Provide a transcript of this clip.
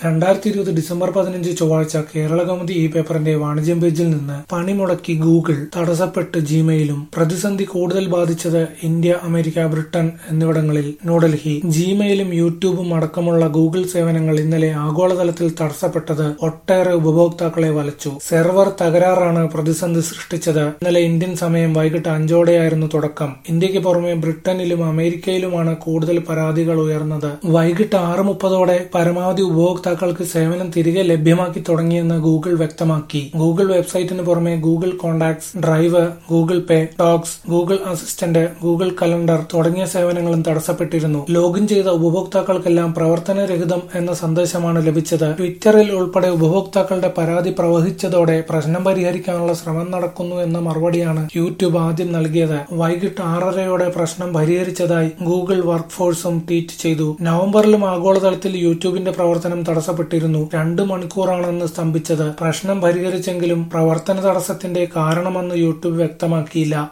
രണ്ടായിരത്തി ഇരുപത് ഡിസംബർ പതിനഞ്ച് ചൊവ്വാഴ്ച കേരളകൗമുദി ഈ പേപ്പറിന്റെ വാണിജ്യം പേജിൽ നിന്ന് പണിമുടക്കി ഗൂഗിൾ തടസ്സപ്പെട്ട് ജിമെയിലും പ്രതിസന്ധി കൂടുതൽ ബാധിച്ചത് ഇന്ത്യ അമേരിക്ക ബ്രിട്ടൻ എന്നിവിടങ്ങളിൽ ന്യൂഡൽഹി ജിമെയിലും യൂട്യൂബും അടക്കമുള്ള ഗൂഗിൾ സേവനങ്ങൾ ഇന്നലെ ആഗോളതലത്തിൽ തടസ്സപ്പെട്ടത് ഒട്ടേറെ ഉപഭോക്താക്കളെ വലച്ചു സെർവർ തകരാറാണ് പ്രതിസന്ധി സൃഷ്ടിച്ചത് ഇന്നലെ ഇന്ത്യൻ സമയം വൈകിട്ട് അഞ്ചോടെയായിരുന്നു തുടക്കം ഇന്ത്യക്ക് പുറമെ ബ്രിട്ടനിലും അമേരിക്കയിലുമാണ് കൂടുതൽ പരാതികൾ ഉയർന്നത് വൈകിട്ട് ആറ് മുപ്പതോടെ പരമാവധി ഉപഭോക്താക്കൾക്ക് സേവനം തിരികെ ലഭ്യമാക്കി തുടങ്ങിയെന്ന് ഗൂഗിൾ വ്യക്തമാക്കി ഗൂഗിൾ വെബ്സൈറ്റിന് പുറമെ Google contacts drive Google pay docs Google assistant Google calendar തുടങ്ങിയ സേവനങ്ങളും തടസ്സപ്പെട്ടിരുന്നു ലോഗിൻ ചെയ്ത ഉപഭോക്താക്കൾക്കെല്ലാം പ്രവർത്തനരഹിതം എന്ന സന്ദേശമാണ് ലഭിച്ചത് ട്വിറ്ററിൽ ഉൾപ്പെടെ ഉപഭോക്താക്കളുടെ പരാതി പ്രവഹിച്ചതോടെ പ്രശ്നം പരിഹരിക്കാനുള്ള ശ്രമം നടക്കുന്നു എന്ന മറുപടിയാണ് യൂട്യൂബ് ആദ്യം നൽകിയത് വൈകിട്ട് ആറരയോടെ പ്രശ്നം പരിഹരിച്ചതായി ഗൂഗിൾ വർക്ക് ഫോഴ്സും ട്വീറ്റ് ചെയ്തു നവംബറിലും ആഗോളതലത്തിൽ യൂട്യൂബിന്റെ പ്രവർത്തനം തടസ്സപ്പെട്ടിരുന്നു രണ്ടു മണിക്കൂറാണെന്ന് സ്തംഭിച്ചത് പ്രശ്നം പരിഹരിച്ചെങ്കിലും പ്രവർത്തന തടസ്സത്തിന്റെ കാരണമെന്ന് യൂട്യൂബ് വ്യക്തമാക്കിയില്ല